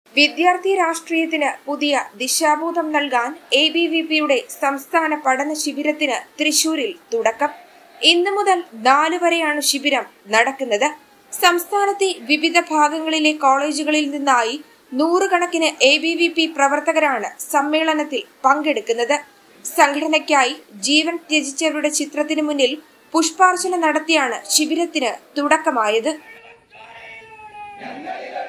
വിദ്യാർത്ഥി രാഷ്ട്രീയത്തിന് പുതിയ ദിശാബോധം നൽകാൻ എ ബി വി പിയുടെ സംസ്ഥാന പഠന ശിബിരത്തിന് തൃശൂരിൽ തുടക്കം ഇന്നു മുതൽ നാലു വരെയാണ് ശിബിരം നടക്കുന്നത് സംസ്ഥാനത്തെ വിവിധ ഭാഗങ്ങളിലെ കോളേജുകളിൽ നിന്നായി നൂറുകണക്കിന് എ ബി വി പി പ്രവർത്തകരാണ് സമ്മേളനത്തിൽ പങ്കെടുക്കുന്നത് സംഘടനയ്ക്കായി ജീവൻ ത്യജിച്ചവരുടെ ചിത്രത്തിന് മുന്നിൽ പുഷ്പാർച്ചന നടത്തിയാണ് ശിബിരത്തിന് തുടക്കമായത് ഞങ്ങളിതാ